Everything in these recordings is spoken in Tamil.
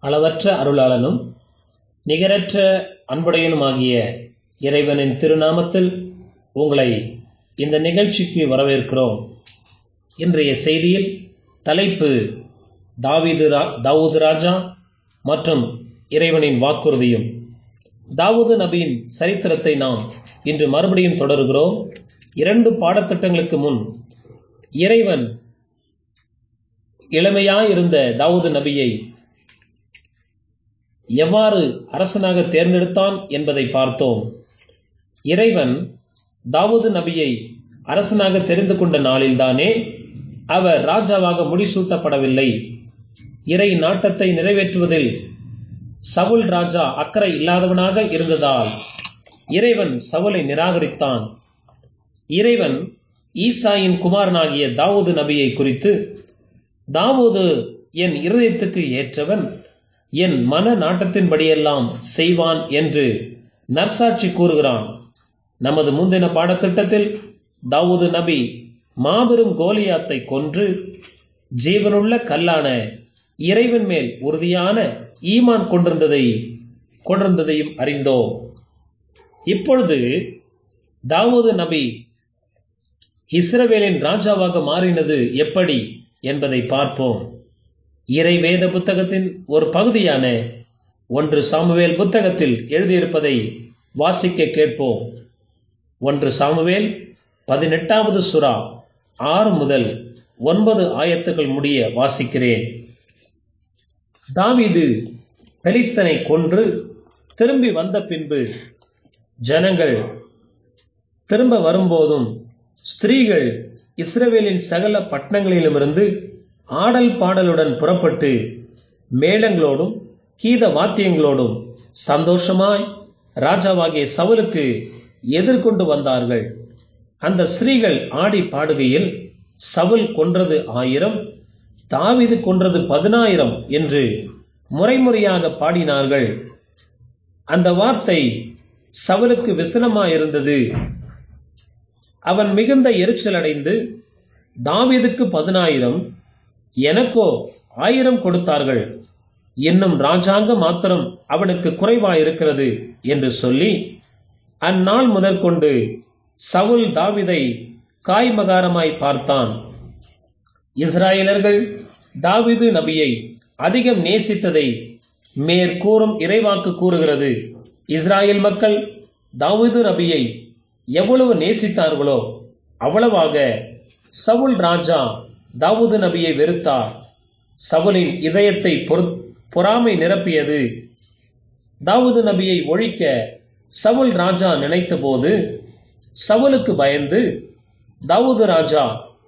அளவற்ற அருளாளனும் நிகரற்ற அன்புடையனுமாகிய இறைவனின் திருநாமத்தில் உங்களை இந்த நிகழ்ச்சிக்கு வரவேற்கிறோம் இன்றைய செய்தியில் தலைப்பு தாவீது ரா தாவூது ராஜா மற்றும் இறைவனின் வாக்குறுதியும் தாவூது நபியின் சரித்திரத்தை நாம் இன்று மறுபடியும் தொடர்கிறோம் இரண்டு பாடத்திட்டங்களுக்கு முன் இறைவன் இளமையாயிருந்த தாவூது நபியை எவ்வாறு அரசனாக தேர்ந்தெடுத்தான் என்பதை பார்த்தோம் இறைவன் தாவூது நபியை அரசனாக தெரிந்து கொண்ட நாளில்தானே அவர் ராஜாவாக முடிசூட்டப்படவில்லை இறை நாட்டத்தை நிறைவேற்றுவதில் சவுல் ராஜா அக்கறை இல்லாதவனாக இருந்ததால் இறைவன் சவுலை நிராகரித்தான் இறைவன் ஈசாயின் குமாரனாகிய தாவூது நபியை குறித்து தாவூது என் இருதயத்துக்கு ஏற்றவன் என் மன நாட்டத்தின்படியெல்லாம் செய்வான் என்று நற்சாட்சி கூறுகிறான் நமது முந்தின பாடத்திட்டத்தில் தாவூது நபி மாபெரும் கோலியாத்தை கொன்று ஜீவனுள்ள கல்லான இறைவன் மேல் உறுதியான ஈமான் கொண்டிருந்ததை கொண்டிருந்ததையும் அறிந்தோம் இப்பொழுது தாவூது நபி இஸ்ரவேலின் ராஜாவாக மாறினது எப்படி என்பதை பார்ப்போம் இறை வேத புத்தகத்தின் ஒரு பகுதியான ஒன்று சாமுவேல் புத்தகத்தில் எழுதியிருப்பதை வாசிக்க கேட்போம் ஒன்று சாமுவேல் பதினெட்டாவது சுறா ஆறு முதல் ஒன்பது ஆயத்துக்கள் முடிய வாசிக்கிறேன் தாவிது பெலிஸ்தனை கொன்று திரும்பி வந்த பின்பு ஜனங்கள் திரும்ப வரும்போதும் ஸ்திரீகள் இஸ்ரவேலின் சகல பட்டணங்களிலுமிருந்து ஆடல் பாடலுடன் புறப்பட்டு மேளங்களோடும் கீத வாத்தியங்களோடும் சந்தோஷமாய் ராஜாவாகிய சவுலுக்கு எதிர்கொண்டு வந்தார்கள் அந்த ஸ்திரீகள் ஆடி பாடுகையில் சவுல் கொன்றது ஆயிரம் தாவிது கொன்றது பதினாயிரம் என்று முறைமுறையாக பாடினார்கள் அந்த வார்த்தை சவுலுக்கு விசனமாயிருந்தது அவன் மிகுந்த எரிச்சல் அடைந்து தாவீதுக்கு பதினாயிரம் எனக்கோ ஆயிரம் கொடுத்தார்கள் இன்னும் ராஜாங்க மாத்திரம் அவனுக்கு குறைவாயிருக்கிறது என்று சொல்லி அந்நாள் முதற்கொண்டு சவுல் தாவிதை காய்மகாரமாய் பார்த்தான் இஸ்ராயலர்கள் தாவிது நபியை அதிகம் நேசித்ததை மேற்கூறும் இறைவாக்கு கூறுகிறது இஸ்ராயல் மக்கள் தாவிது நபியை எவ்வளவு நேசித்தார்களோ அவ்வளவாக சவுல் ராஜா தாவூது நபியை வெறுத்தார் சவுலின் இதயத்தை பொறாமை நிரப்பியது தாவூது நபியை ஒழிக்க சவுல் ராஜா நினைத்தபோது சவுலுக்கு பயந்து தாவூது ராஜா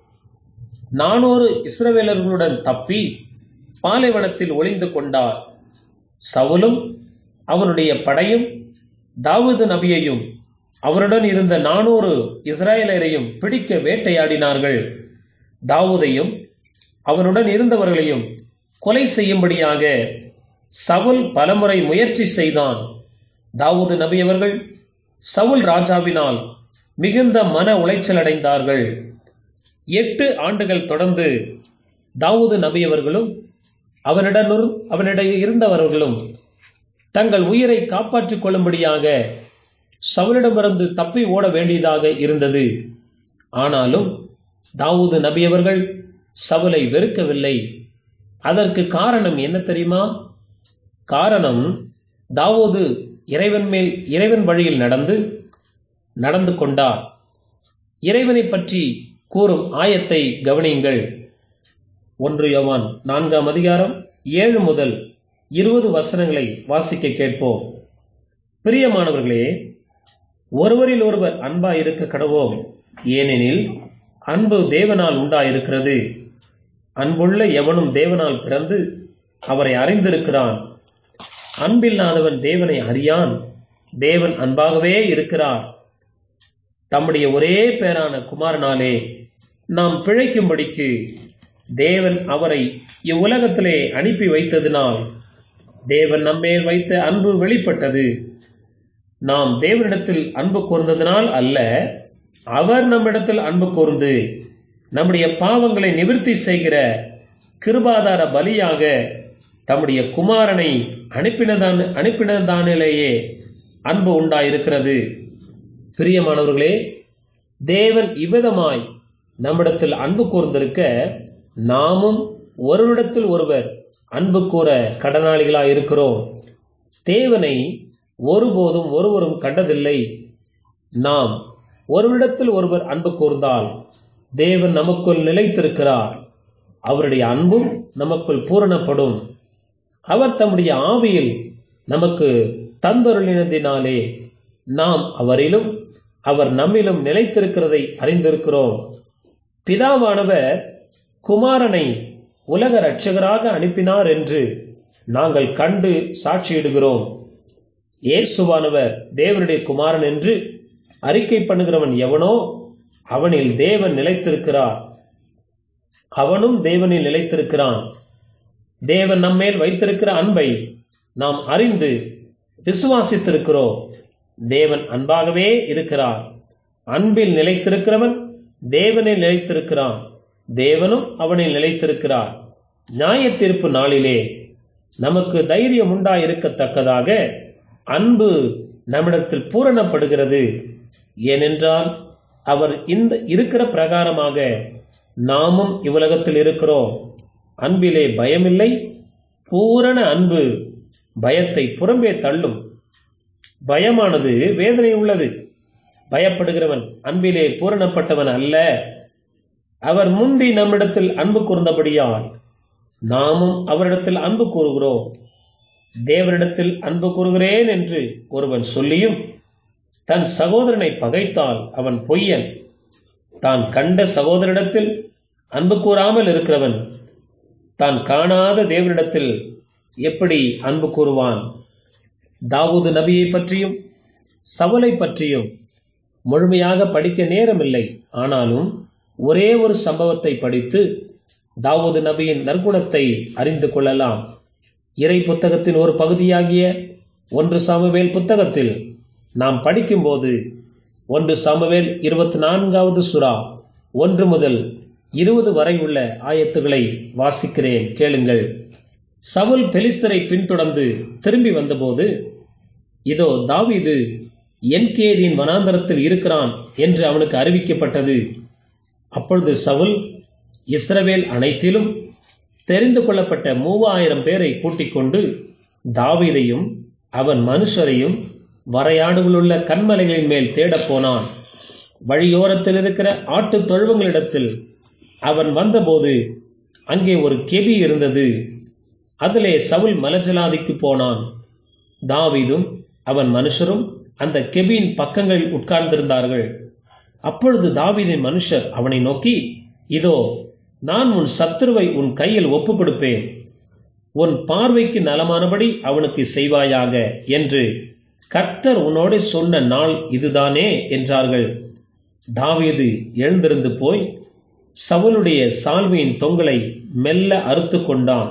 நானூறு இஸ்ரவேலர்களுடன் தப்பி பாலைவனத்தில் ஒளிந்து கொண்டார் சவுலும் அவனுடைய படையும் தாவூது நபியையும் அவருடன் இருந்த நானூறு இஸ்ராயலரையும் பிடிக்க வேட்டையாடினார்கள் தாவூதையும் அவனுடன் இருந்தவர்களையும் கொலை செய்யும்படியாக சவுல் பலமுறை முயற்சி செய்தான் தாவூது நபி அவர்கள் சவுல் ராஜாவினால் மிகுந்த மன உளைச்சல் அடைந்தார்கள் எட்டு ஆண்டுகள் தொடர்ந்து தாவூது நபி அவர்களும் அவனிடம் அவனிடையே இருந்தவர்களும் தங்கள் உயிரை காப்பாற்றிக் கொள்ளும்படியாக சவுலிடமிருந்து தப்பி ஓட வேண்டியதாக இருந்தது ஆனாலும் தாவூது நபி அவர்கள் சவுலை வெறுக்கவில்லை அதற்கு காரணம் என்ன தெரியுமா காரணம் தாவூது இறைவன் மேல் இறைவன் வழியில் நடந்து நடந்து கொண்டார் இறைவனை பற்றி கூறும் ஆயத்தை கவனியுங்கள் ஒன்று யோவான் நான்காம் அதிகாரம் ஏழு முதல் இருபது வசனங்களை வாசிக்க கேட்போம் பிரியமானவர்களே ஒருவரில் ஒருவர் அன்பா இருக்க கடவோம் ஏனெனில் அன்பு தேவனால் உண்டாயிருக்கிறது அன்புள்ள எவனும் தேவனால் பிறந்து அவரை அறிந்திருக்கிறான் அன்பில்லாதவன் தேவனை அறியான் தேவன் அன்பாகவே இருக்கிறார் தம்முடைய ஒரே பேரான குமாரனாலே நாம் பிழைக்கும்படிக்கு தேவன் அவரை இவ்வுலகத்திலே அனுப்பி வைத்ததினால் தேவன் நம்மேல் வைத்த அன்பு வெளிப்பட்டது நாம் தேவனிடத்தில் அன்பு கூர்ந்ததினால் அல்ல அவர் நம்மிடத்தில் அன்பு கூர்ந்து நம்முடைய பாவங்களை நிவிர்த்தி செய்கிற கிருபாதார பலியாக தம்முடைய குமாரனை அனுப்பினதான் அனுப்பினதானிலேயே அன்பு உண்டாயிருக்கிறது பிரியமானவர்களே தேவன் இவ்விதமாய் நம்மிடத்தில் அன்பு கூர்ந்திருக்க நாமும் ஒருவரிடத்தில் ஒருவர் அன்பு கூற கடனாளிகளாய் இருக்கிறோம் தேவனை ஒருபோதும் ஒருவரும் கண்டதில்லை நாம் ஒருவரிடத்தில் ஒருவர் அன்பு கூர்ந்தால் தேவன் நமக்குள் நிலைத்திருக்கிறார் அவருடைய அன்பும் நமக்குள் பூரணப்படும் அவர் தம்முடைய ஆவியில் நமக்கு தந்தருளினதினாலே நாம் அவரிலும் அவர் நம்மிலும் நிலைத்திருக்கிறதை அறிந்திருக்கிறோம் பிதாவானவர் குமாரனை உலக இரட்சகராக அனுப்பினார் என்று நாங்கள் கண்டு சாட்சியிடுகிறோம் இயேசுவானவர் தேவனுடைய குமாரன் என்று அறிக்கை பண்ணுகிறவன் எவனோ அவனில் தேவன் நிலைத்திருக்கிறார் அவனும் தேவனில் நிலைத்திருக்கிறான் தேவன் நம்மேல் வைத்திருக்கிற அன்பை நாம் அறிந்து விசுவாசித்திருக்கிறோம் தேவன் அன்பாகவே இருக்கிறார் அன்பில் நிலைத்திருக்கிறவன் தேவனில் நிலைத்திருக்கிறான் தேவனும் அவனில் நிலைத்திருக்கிறார் நியாய தீர்ப்பு நாளிலே நமக்கு தைரியம் உண்டாயிருக்கத்தக்கதாக அன்பு நம்மிடத்தில் பூரணப்படுகிறது ஏனென்றால் அவர் இந்த இருக்கிற பிரகாரமாக நாமும் இவ்வுலகத்தில் இருக்கிறோம் அன்பிலே பயமில்லை பூரண அன்பு பயத்தை புறம்பே தள்ளும் பயமானது வேதனை உள்ளது பயப்படுகிறவன் அன்பிலே பூரணப்பட்டவன் அல்ல அவர் முந்தி நம்மிடத்தில் அன்பு கூர்ந்தபடியால் நாமும் அவரிடத்தில் அன்பு கூறுகிறோம் தேவனிடத்தில் அன்பு கூறுகிறேன் என்று ஒருவன் சொல்லியும் தன் சகோதரனை பகைத்தால் அவன் பொய்யன் தான் கண்ட சகோதரிடத்தில் அன்பு கூறாமல் இருக்கிறவன் தான் காணாத தேவனிடத்தில் எப்படி அன்பு கூறுவான் தாவூது நபியை பற்றியும் சவலை பற்றியும் முழுமையாக படிக்க நேரமில்லை ஆனாலும் ஒரே ஒரு சம்பவத்தை படித்து தாவூது நபியின் நற்குணத்தை அறிந்து கொள்ளலாம் இறை புத்தகத்தின் ஒரு பகுதியாகிய ஒன்று சாமுவேல் புத்தகத்தில் நாம் படிக்கும்போது ஒன்று சாமுவேல் இருபத்தி நான்காவது சுறா ஒன்று முதல் இருபது வரை உள்ள ஆயத்துகளை வாசிக்கிறேன் கேளுங்கள் சவுல் பெலிஸ்தரை பின்தொடர்ந்து திரும்பி வந்தபோது இதோ தாவீது என்கேதியின் வனாந்தரத்தில் இருக்கிறான் என்று அவனுக்கு அறிவிக்கப்பட்டது அப்பொழுது சவுல் இஸ்ரவேல் அனைத்திலும் தெரிந்து கொள்ளப்பட்ட மூவாயிரம் பேரை கூட்டிக் கொண்டு தாவீதையும் அவன் மனுஷரையும் வரையாடுகளுள்ள கண்மலைகளின் மேல் தேடப் போனான் வழியோரத்தில் இருக்கிற ஆட்டு தொழுவங்களிடத்தில் அவன் வந்தபோது அங்கே ஒரு கெபி இருந்தது அதிலே சவுல் மலஜலாதிக்கு போனான் தாவீதும் அவன் மனுஷரும் அந்த கெபியின் பக்கங்களில் உட்கார்ந்திருந்தார்கள் அப்பொழுது தாவீதின் மனுஷர் அவனை நோக்கி இதோ நான் உன் சத்துருவை உன் கையில் ஒப்புக் கொடுப்பேன் உன் பார்வைக்கு நலமானபடி அவனுக்கு செய்வாயாக என்று கர்த்தர் உன்னோடு சொன்ன நாள் இதுதானே என்றார்கள் தாவீது எழுந்திருந்து போய் சவுலுடைய சால்வையின் தொங்கலை மெல்ல அறுத்து கொண்டான்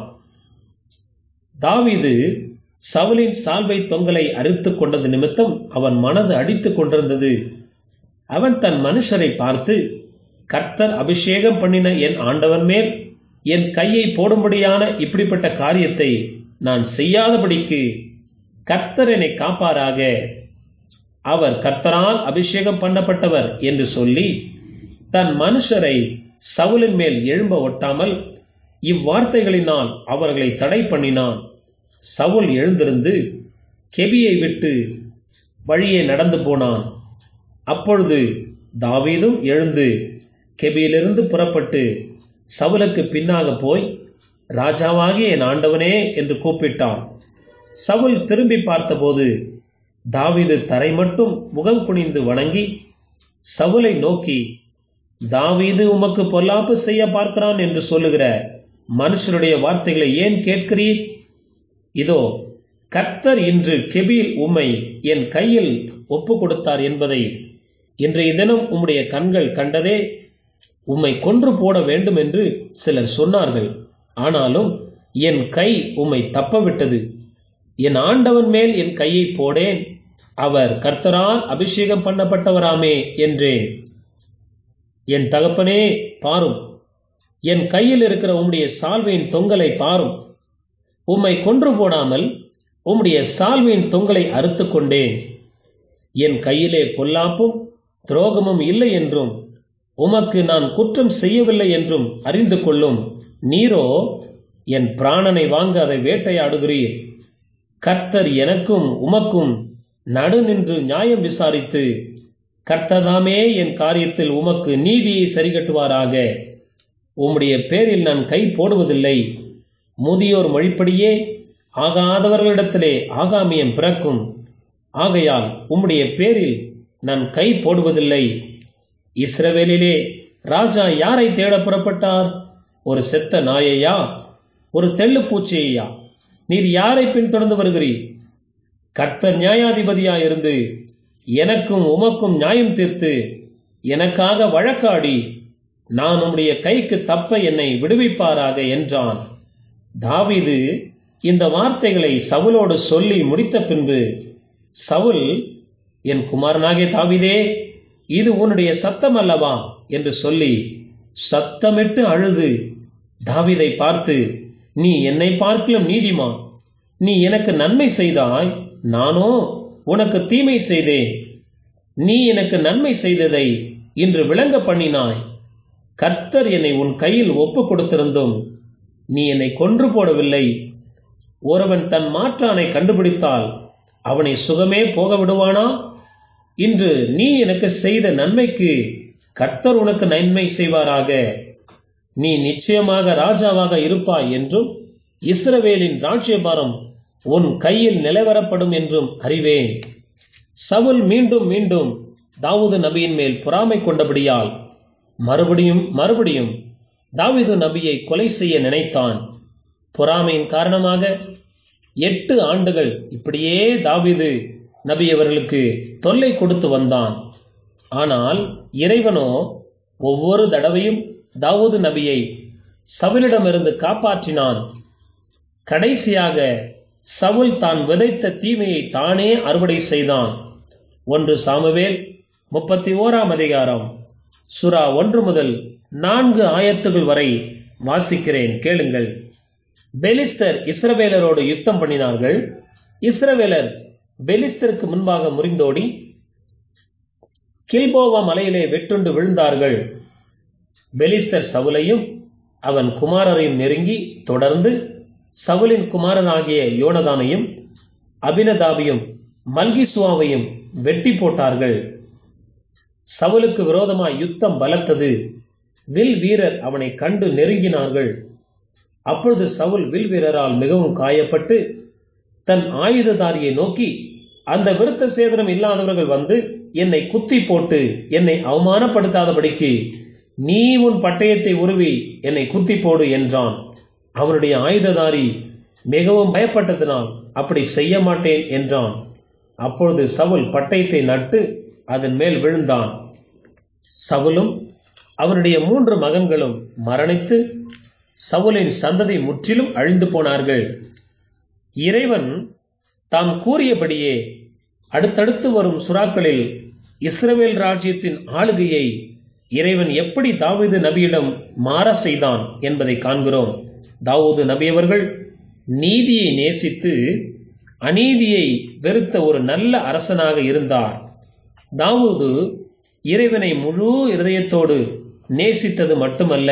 தாவீது சவுலின் சால்வை தொங்கலை அறுத்து கொண்டது நிமித்தம் அவன் மனது அடித்துக் கொண்டிருந்தது அவன் தன் மனுஷரை பார்த்து கர்த்தர் அபிஷேகம் பண்ணின என் ஆண்டவன் மேல் என் கையை போடும்படியான இப்படிப்பட்ட காரியத்தை நான் செய்யாதபடிக்கு கர்த்தர் என்னை காப்பாராக அவர் கர்த்தரால் அபிஷேகம் பண்ணப்பட்டவர் என்று சொல்லி தன் மனுஷரை சவுலின் மேல் எழும்ப ஒட்டாமல் இவ்வார்த்தைகளினால் அவர்களை தடை பண்ணினான் சவுல் எழுந்திருந்து கெபியை விட்டு வழியே நடந்து போனான் அப்பொழுது தாவீதும் எழுந்து கெபியிலிருந்து புறப்பட்டு சவுலுக்கு பின்னாக போய் ராஜாவாகிய என் ஆண்டவனே என்று கூப்பிட்டான் சவுல் திரும்பி பார்த்தபோது தாவீது தரை மட்டும் முகம் குனிந்து வணங்கி சவுலை நோக்கி தாவீது உமக்கு பொல்லாப்பு செய்ய பார்க்கிறான் என்று சொல்லுகிற மனுஷருடைய வார்த்தைகளை ஏன் கேட்கிறீர் இதோ கர்த்தர் இன்று கெபியில் உம்மை என் கையில் ஒப்பு கொடுத்தார் என்பதை இன்றைய தினம் உம்முடைய கண்கள் கண்டதே உம்மை கொன்று போட வேண்டும் என்று சிலர் சொன்னார்கள் ஆனாலும் என் கை உம்மை தப்பவிட்டது என் ஆண்டவன் மேல் என் கையை போடேன் அவர் கர்த்தரால் அபிஷேகம் பண்ணப்பட்டவராமே என்றேன் என் தகப்பனே பாரும் என் கையில் இருக்கிற உம்முடைய சால்வையின் தொங்கலை பாரும் உம்மை கொன்று போடாமல் உம்முடைய சால்வையின் தொங்கலை அறுத்துக் கொண்டேன் என் கையிலே பொல்லாப்பும் துரோகமும் இல்லை என்றும் உமக்கு நான் குற்றம் செய்யவில்லை என்றும் அறிந்து கொள்ளும் நீரோ என் பிராணனை வாங்க அதை வேட்டையாடுகிறீர் கர்த்தர் எனக்கும் உமக்கும் நடு நின்று நியாயம் விசாரித்து கர்த்ததாமே என் காரியத்தில் உமக்கு நீதியை சரிகட்டுவாராக உம்முடைய பேரில் நான் கை போடுவதில்லை முதியோர் மொழிப்படியே ஆகாதவர்களிடத்திலே ஆகாமியம் பிறக்கும் ஆகையால் உம்முடைய பேரில் நான் கை போடுவதில்லை இஸ்ரவேலிலே ராஜா யாரை தேட புறப்பட்டார் ஒரு செத்த நாயையா ஒரு தெள்ளுப்பூச்சியையா நீர் யாரை பின்தொடர்ந்து வருகிறீர் கர்த்தர் நியாயாதிபதியாயிருந்து எனக்கும் உமக்கும் நியாயம் தீர்த்து எனக்காக வழக்காடி நான் உம்முடைய கைக்கு தப்ப என்னை விடுவிப்பாராக என்றான் தாவீது இந்த வார்த்தைகளை சவுலோடு சொல்லி முடித்த பின்பு சவுல் என் குமாரனாகிய தாவீதே இது உன்னுடைய சத்தம் அல்லவா என்று சொல்லி சத்தமிட்டு அழுது தாவீதை பார்த்து நீ என்னை பார்க்கலும் நீதிமான் நீ எனக்கு நன்மை செய்தாய் நானோ உனக்கு தீமை செய்தேன் நீ எனக்கு நன்மை செய்ததை இன்று விளங்க பண்ணினாய் கர்த்தர் என்னை உன் கையில் ஒப்பு கொடுத்திருந்தும் நீ என்னை கொன்று போடவில்லை ஒருவன் தன் மாற்றானை கண்டுபிடித்தால் அவனை சுகமே போக விடுவானா இன்று நீ எனக்கு செய்த நன்மைக்கு கர்த்தர் உனக்கு நன்மை செய்வாராக நீ நிச்சயமாக ராஜாவாக இருப்பாய் என்றும் இஸ்ரவேலின் ராஜ்யபாரம் உன் கையில் நிலவரப்படும் என்றும் அறிவேன் சவுல் மீண்டும் மீண்டும் தாவூது நபியின் மேல் பொறாமை கொண்டபடியால் மறுபடியும் மறுபடியும் தாவீது நபியை கொலை செய்ய நினைத்தான் பொறாமையின் காரணமாக எட்டு ஆண்டுகள் இப்படியே தாவீது நபி அவர்களுக்கு தொல்லை கொடுத்து வந்தான் ஆனால் இறைவனோ ஒவ்வொரு தடவையும் தாவூது நபியை சவுலிடமிருந்து காப்பாற்றினான் கடைசியாக சவுல் தான் விதைத்த தீமையை தானே அறுவடை செய்தான் ஒன்று சாமுவேல் முப்பத்தி ஓராம் அதிகாரம் சுறா ஒன்று முதல் நான்கு ஆயத்துகள் வரை வாசிக்கிறேன் கேளுங்கள் பெலிஸ்தர் இஸ்ரவேலரோடு யுத்தம் பண்ணினார்கள் இஸ்ரவேலர் பெலிஸ்தருக்கு முன்பாக முறிந்தோடி கில்போவா மலையிலே வெட்டுண்டு விழுந்தார்கள் பெலிஸ்தர் சவுலையும் அவன் குமாரரையும் நெருங்கி தொடர்ந்து சவுலின் குமாரனாகிய யோனதானையும் அபினதாவையும் மல்கிசுவாவையும் வெட்டி போட்டார்கள் சவுலுக்கு விரோதமாய் யுத்தம் பலத்தது வில் வீரர் அவனை கண்டு நெருங்கினார்கள் அப்பொழுது சவுல் வில் வீரரால் மிகவும் காயப்பட்டு தன் ஆயுததாரியை நோக்கி அந்த விருத்த சேதனம் இல்லாதவர்கள் வந்து என்னை குத்தி போட்டு என்னை அவமானப்படுத்தாதபடிக்கு நீ உன் பட்டயத்தை உருவி என்னை குத்தி போடு என்றான் அவனுடைய ஆயுததாரி மிகவும் பயப்பட்டதனால் அப்படி செய்ய மாட்டேன் என்றான் அப்பொழுது சவுல் பட்டயத்தை நட்டு அதன் மேல் விழுந்தான் சவுலும் அவனுடைய மூன்று மகன்களும் மரணித்து சவுலின் சந்ததி முற்றிலும் அழிந்து போனார்கள் இறைவன் தாம் கூறியபடியே அடுத்தடுத்து வரும் சுறாக்களில் இஸ்ரவேல் ராஜ்யத்தின் ஆளுகையை இறைவன் எப்படி தாவீது நபியிடம் மாற செய்தான் என்பதை காண்கிறோம் தாவூது நபியவர்கள் நீதியை நேசித்து அநீதியை வெறுத்த ஒரு நல்ல அரசனாக இருந்தார் தாவூது இறைவனை முழு இருதயத்தோடு நேசித்தது மட்டுமல்ல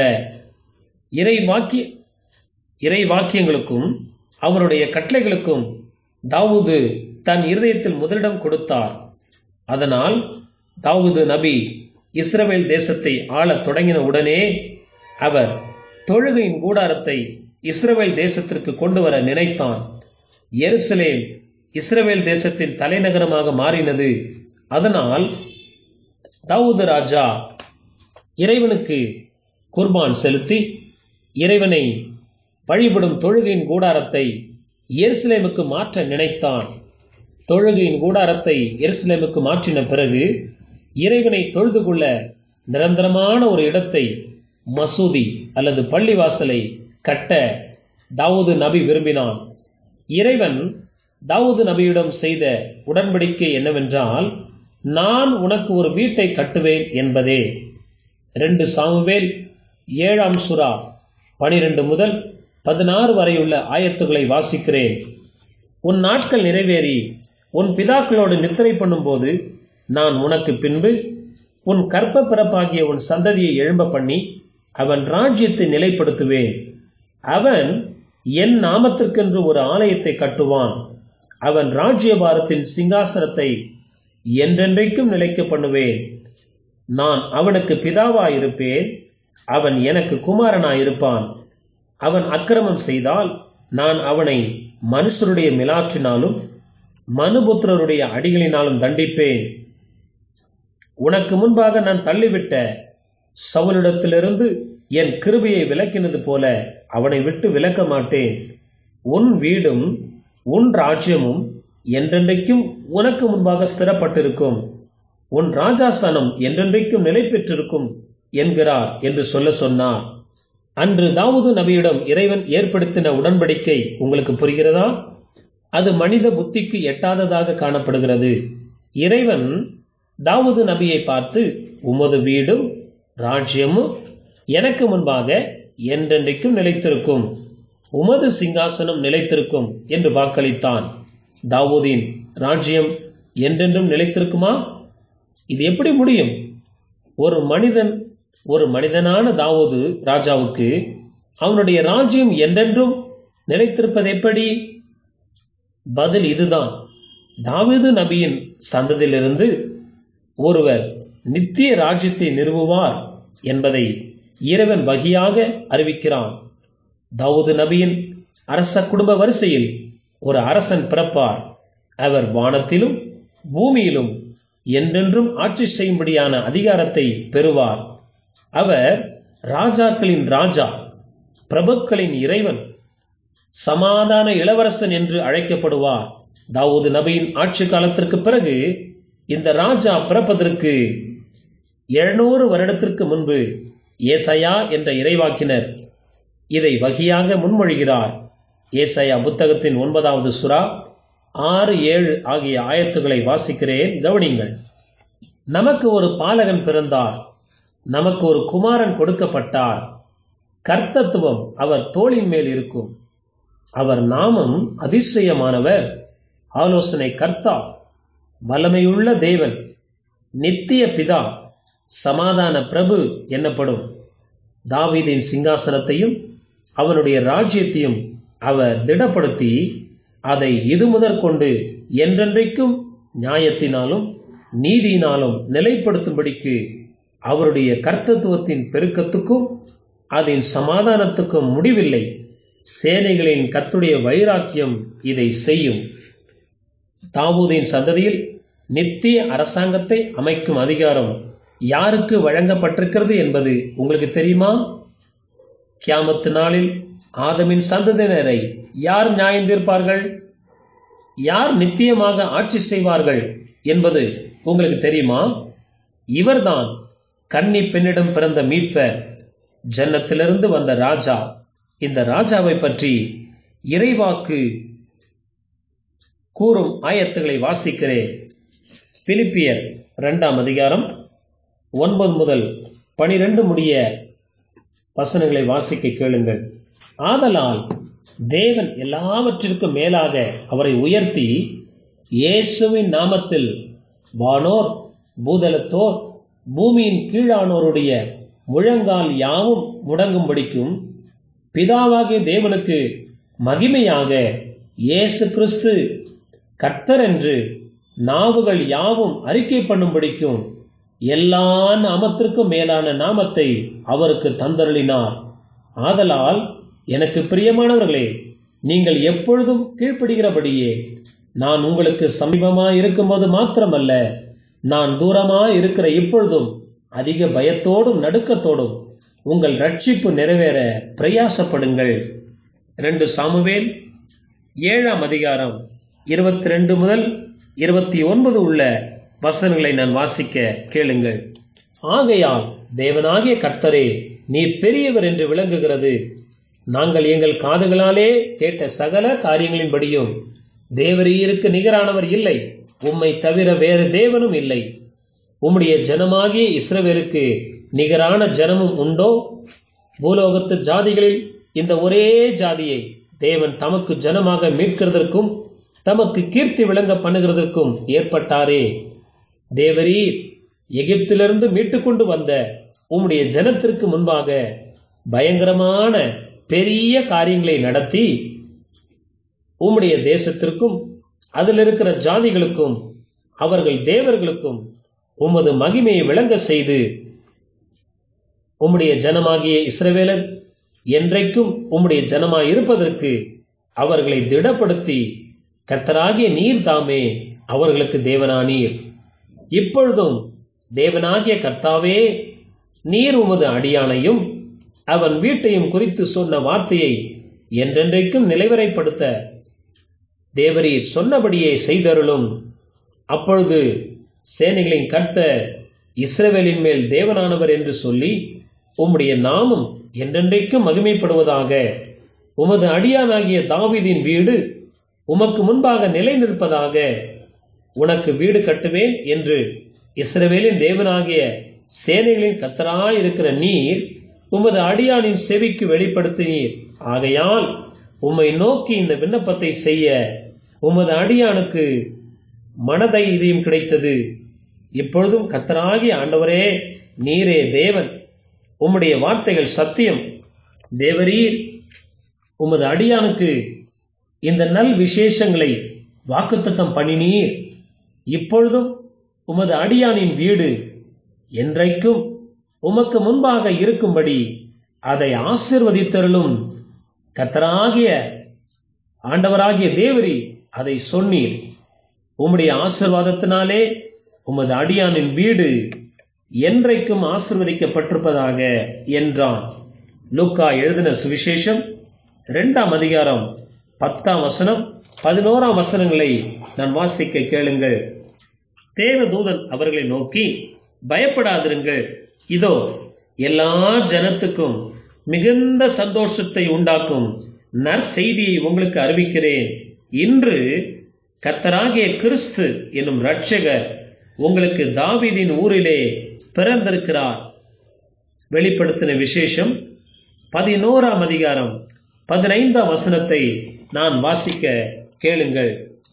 இறை வாக்கிய இறை வாக்கியங்களுக்கும் அவருடைய கட்டளைகளுக்கும் தாவூது தன் இருதயத்தில் முதலிடம் கொடுத்தார் அதனால் தாவூது நபி இஸ்ரவேல் தேசத்தை ஆளத் தொடங்கின உடனே அவர் தொழுகையின் கூடாரத்தை இஸ்ரவேல் தேசத்திற்கு கொண்டு வர நினைத்தான் எருசலேம் இஸ்ரவேல் தேசத்தின் தலைநகரமாக மாறினது அதனால் தாவூது ராஜா இறைவனுக்கு குர்பான் செலுத்தி இறைவனை வழிபடும் தொழுகையின் கூடாரத்தை எருசலேமுக்கு மாற்ற நினைத்தான் தொழுகையின் கூடாரத்தை எருசலேமுக்கு மாற்றின பிறகு இறைவனை தொழுது கொள்ள நிரந்தரமான ஒரு இடத்தை மசூதி அல்லது பள்ளிவாசலை கட்ட தாவூது நபி விரும்பினான் இறைவன் தாவூது நபியிடம் செய்த உடன்படிக்கை என்னவென்றால் நான் உனக்கு ஒரு வீட்டை கட்டுவேன் என்பதே ரெண்டு சாமுவேல் ஏழாம் சுறா பனிரெண்டு முதல் பதினாறு வரையுள்ள ஆயத்துகளை வாசிக்கிறேன் உன் நாட்கள் நிறைவேறி உன் பிதாக்களோடு நித்திரை பண்ணும்போது நான் உனக்கு பின்பு உன் கற்ப பிறப்பாகிய உன் சந்ததியை எழும்ப பண்ணி அவன் ராஜ்யத்தை நிலைப்படுத்துவேன் அவன் என் நாமத்திற்கென்று ஒரு ஆலயத்தை கட்டுவான் அவன் ராஜ்யபாரத்தின் சிங்காசனத்தை என்றென்றைக்கும் நிலைக்க பண்ணுவேன் நான் அவனுக்கு பிதாவாயிருப்பேன் அவன் எனக்கு குமாரனாயிருப்பான் அவன் அக்கிரமம் செய்தால் நான் அவனை மனுஷருடைய மிலாற்றினாலும் மனுபுத்திரருடைய அடிகளினாலும் தண்டிப்பேன் உனக்கு முன்பாக நான் தள்ளிவிட்ட சவுலிடத்திலிருந்து என் கிருபையை விலக்கினது போல அவனை விட்டு விலக்க மாட்டேன் உன் வீடும் உன் ராஜ்யமும் என்றென்றைக்கும் உனக்கு முன்பாக ஸ்திரப்பட்டிருக்கும் உன் ராஜாசனம் என்றென்றைக்கும் நிலை பெற்றிருக்கும் என்கிறார் என்று சொல்ல சொன்னார் அன்று தாவூது நபியிடம் இறைவன் ஏற்படுத்தின உடன்படிக்கை உங்களுக்கு புரிகிறதா அது மனித புத்திக்கு எட்டாததாக காணப்படுகிறது இறைவன் தாவூது நபியை பார்த்து உமது வீடும் ராஜ்யமும் எனக்கு முன்பாக என்றென்றைக்கும் நிலைத்திருக்கும் உமது சிங்காசனம் நிலைத்திருக்கும் என்று வாக்களித்தான் தாவூதின் ராஜ்யம் என்றென்றும் நிலைத்திருக்குமா இது எப்படி முடியும் ஒரு மனிதன் ஒரு மனிதனான தாவூது ராஜாவுக்கு அவனுடைய ராஜ்யம் என்றென்றும் நிலைத்திருப்பது எப்படி பதில் இதுதான் தாவீது நபியின் சந்ததியிலிருந்து ஒருவர் நித்திய ராஜ்யத்தை நிறுவுவார் என்பதை இறைவன் வகையாக அறிவிக்கிறான் தாவூது நபியின் அரச குடும்ப வரிசையில் ஒரு அரசன் பிறப்பார் அவர் வானத்திலும் பூமியிலும் என்றென்றும் ஆட்சி செய்யும்படியான அதிகாரத்தை பெறுவார் அவர் ராஜாக்களின் ராஜா பிரபுக்களின் இறைவன் சமாதான இளவரசன் என்று அழைக்கப்படுவார் தாவூது நபியின் ஆட்சி காலத்திற்கு பிறகு இந்த ராஜா பிறப்பதற்கு எழுநூறு வருடத்திற்கு முன்பு ஏசையா என்ற இறைவாக்கினர் இதை வகையாக முன்மொழிகிறார் ஏசையா புத்தகத்தின் ஒன்பதாவது சுறா ஆறு ஏழு ஆகிய ஆயத்துக்களை வாசிக்கிறேன் கவனிங்கள் நமக்கு ஒரு பாலகன் பிறந்தார் நமக்கு ஒரு குமாரன் கொடுக்கப்பட்டார் கர்த்தத்துவம் அவர் தோளின் மேல் இருக்கும் அவர் நாமம் அதிசயமானவர் ஆலோசனை கர்த்தா வல்லமையுள்ள தேவன் நித்திய பிதா சமாதான பிரபு என்னப்படும் தாவீதின் சிங்காசனத்தையும் அவனுடைய ராஜ்யத்தையும் அவர் திடப்படுத்தி அதை இது முதற்கொண்டு என்றென்றைக்கும் நியாயத்தினாலும் நீதியினாலும் நிலைப்படுத்தும்படிக்கு அவருடைய கர்த்தத்துவத்தின் பெருக்கத்துக்கும் அதன் சமாதானத்துக்கும் முடிவில்லை சேனைகளின் கத்துடைய வைராக்கியம் இதை செய்யும் தாவூதின் சந்ததியில் நித்திய அரசாங்கத்தை அமைக்கும் அதிகாரம் யாருக்கு வழங்கப்பட்டிருக்கிறது என்பது உங்களுக்கு தெரியுமா கியாமத்து நாளில் ஆதமின் சந்ததியினரை யார் நியாயந்தீர்ப்பார்கள் யார் நித்தியமாக ஆட்சி செய்வார்கள் என்பது உங்களுக்கு தெரியுமா இவர்தான் கன்னி பெண்ணிடம் பிறந்த மீட்பர் ஜன்னத்திலிருந்து வந்த ராஜா இந்த ராஜாவை பற்றி இறைவாக்கு கூறும் ஆயத்துகளை வாசிக்கிறேன் பிலிப்பியர் இரண்டாம் அதிகாரம் ஒன்பது முதல் பனிரெண்டு முடிய வசனங்களை வாசிக்க கேளுங்கள் ஆதலால் தேவன் எல்லாவற்றிற்கும் மேலாக அவரை உயர்த்தி இயேசுவின் நாமத்தில் வானோர் பூதலத்தோர் பூமியின் கீழானோருடைய முழங்கால் யாவும் முடங்கும்படிக்கும் பிதாவாகிய தேவனுக்கு மகிமையாக இயேசு கிறிஸ்து கர்த்தர் என்று நாவுகள் யாவும் அறிக்கை பண்ணும்படிக்கும் எல்லா நாமத்திற்கும் மேலான நாமத்தை அவருக்கு தந்தருளினார் ஆதலால் எனக்கு பிரியமானவர்களே நீங்கள் எப்பொழுதும் கீழ்ப்படுகிறபடியே நான் உங்களுக்கு சமீபமாய் இருக்கும்போது மாத்திரமல்ல நான் தூரமாய் இருக்கிற இப்பொழுதும் அதிக பயத்தோடும் நடுக்கத்தோடும் உங்கள் ரட்சிப்பு நிறைவேற பிரயாசப்படுங்கள் ரெண்டு சாமுவேல் ஏழாம் அதிகாரம் இருபத்தி ரெண்டு முதல் இருபத்தி ஒன்பது உள்ள வசனங்களை நான் வாசிக்க கேளுங்கள் ஆகையால் தேவனாகிய கர்த்தரே நீ பெரியவர் என்று விளங்குகிறது நாங்கள் எங்கள் காதுகளாலே கேட்ட சகல காரியங்களின்படியும் தேவரீருக்கு நிகரானவர் இல்லை உம்மை தவிர வேறு தேவனும் இல்லை உம்முடைய ஜனமாகிய இஸ்ரவேலுக்கு நிகரான ஜனமும் உண்டோ பூலோகத்து ஜாதிகளில் இந்த ஒரே ஜாதியை தேவன் தமக்கு ஜனமாக மீட்கிறதற்கும் தமக்கு கீர்த்தி விளங்க பண்ணுகிறதற்கும் ஏற்பட்டாரே தேவரீர் எகிப்திலிருந்து மீட்டுக்கொண்டு வந்த உம்முடைய ஜனத்திற்கு முன்பாக பயங்கரமான பெரிய காரியங்களை நடத்தி உம்முடைய தேசத்திற்கும் அதில் இருக்கிற ஜாதிகளுக்கும் அவர்கள் தேவர்களுக்கும் உமது மகிமையை விளங்க செய்து உம்முடைய ஜனமாகிய இஸ்ரவேலர் என்றைக்கும் உம்முடைய ஜனமாய் இருப்பதற்கு அவர்களை திடப்படுத்தி கத்தராகிய நீர் தாமே அவர்களுக்கு தேவனானீர் இப்பொழுதும் தேவனாகிய கர்த்தாவே நீர் உமது அடியானையும் அவன் வீட்டையும் குறித்து சொன்ன வார்த்தையை என்றென்றைக்கும் நிலைவரைப்படுத்த தேவரீர் சொன்னபடியே செய்தருளும் அப்பொழுது சேனைகளின் கர்த்த இஸ்ரவேலின் மேல் தேவனானவர் என்று சொல்லி உம்முடைய நாமம் என்றென்றைக்கும் மகிமைப்படுவதாக உமது அடியானாகிய தாவீதின் வீடு உமக்கு முன்பாக நிலை நிற்பதாக உனக்கு வீடு கட்டுவேன் என்று இஸ்ரவேலின் தேவனாகிய சேனைகளின் கத்தராயிருக்கிற நீர் உமது அடியானின் செவிக்கு வெளிப்படுத்தினீர் ஆகையால் உம்மை நோக்கி இந்த விண்ணப்பத்தை செய்ய உமது அடியானுக்கு மனதைரியம் கிடைத்தது இப்பொழுதும் கத்தராகிய ஆண்டவரே நீரே தேவன் உம்முடைய வார்த்தைகள் சத்தியம் தேவரீர் உமது அடியானுக்கு இந்த நல் விசேஷங்களை வாக்குத்தத்தம் பண்ணினீர் இப்பொழுதும் உமது அடியானின் வீடு என்றைக்கும் உமக்கு முன்பாக இருக்கும்படி அதை ஆசிர்வதித்தருளும் கத்தராகிய ஆண்டவராகிய தேவரி அதை சொன்னீர் உம்முடைய ஆசிர்வாதத்தினாலே உமது அடியானின் வீடு என்றைக்கும் ஆசிர்வதிக்கப்பட்டிருப்பதாக என்றான் லூக்கா எழுதின சுவிசேஷம் இரண்டாம் அதிகாரம் பத்தாம் வசனம் பதினோராம் வசனங்களை நான் வாசிக்க கேளுங்கள் தேவதூதன் அவர்களை நோக்கி பயப்படாதிருங்கள் இதோ எல்லா ஜனத்துக்கும் மிகுந்த சந்தோஷத்தை உண்டாக்கும் நற்செய்தியை உங்களுக்கு அறிவிக்கிறேன் இன்று கர்த்தராகிய கிறிஸ்து என்னும் இரட்சகர் உங்களுக்கு தாவீதின் ஊரிலே பிறந்திருக்கிறார் வெளிப்படுத்தின விசேஷம் பதினோராம் அதிகாரம் பதினைந்தாம் வசனத்தை நான் வாசிக்க கேளுங்கள்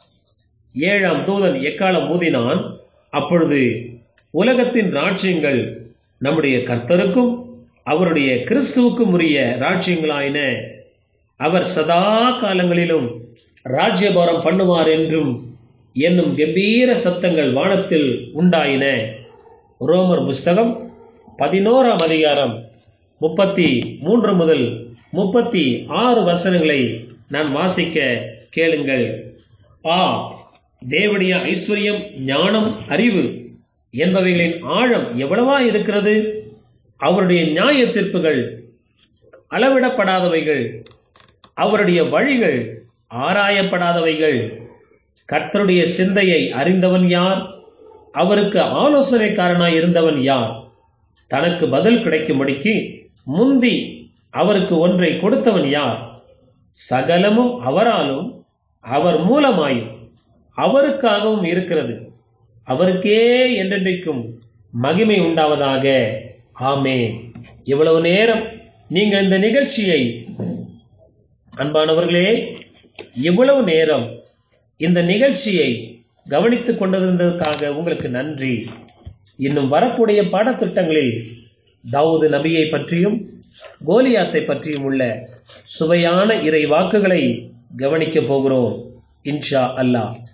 ஏழாம் தூதன் எக்காலம் ஊதினான் அப்பொழுது உலகத்தின் ராஜ்யங்கள் நம்முடைய கர்த்தருக்கும் அவருடைய கிறிஸ்துவுக்கும் உரிய ராஜ்யங்களாயின அவர் சதா காலங்களிலும் ராஜ்யபாரம் பண்ணுவார் என்றும் என்னும் கம்பீர சத்தங்கள் வானத்தில் உண்டாயின ரோமர் புஸ்தகம் பதினோராம் அதிகாரம் முப்பத்தி மூன்று முதல் முப்பத்தி ஆறு வசனங்களை நான் வாசிக்க கேளுங்கள் ஆ தேவடைய ஐஸ்வர்யம் ஞானம் அறிவு என்பவைகளின் ஆழம் எவ்வளவா இருக்கிறது அவருடைய நியாய தீர்ப்புகள் அளவிடப்படாதவைகள் அவருடைய வழிகள் ஆராயப்படாதவைகள் கர்த்தருடைய சிந்தையை அறிந்தவன் யார் அவருக்கு ஆலோசனைக்காரனாய் இருந்தவன் யார் தனக்கு பதில் கிடைக்கும்படிக்கு முந்தி அவருக்கு ஒன்றை கொடுத்தவன் யார் சகலமும் அவராலும் அவர் மூலமாயும் அவருக்காகவும் இருக்கிறது அவருக்கே என்றென்றைக்கும் மகிமை உண்டாவதாக ஆமே இவ்வளவு நேரம் நீங்கள் இந்த நிகழ்ச்சியை அன்பானவர்களே இவ்வளவு நேரம் இந்த நிகழ்ச்சியை கவனித்துக் கொண்டிருந்ததற்காக உங்களுக்கு நன்றி இன்னும் வரக்கூடிய பாடத்திட்டங்களில் தாவூது நபியை பற்றியும் கோலியாத்தை பற்றியும் உள்ள சுவையான இறை வாக்குகளை கவனிக்கப் போகிறோம் இன்ஷா அல்லாஹ்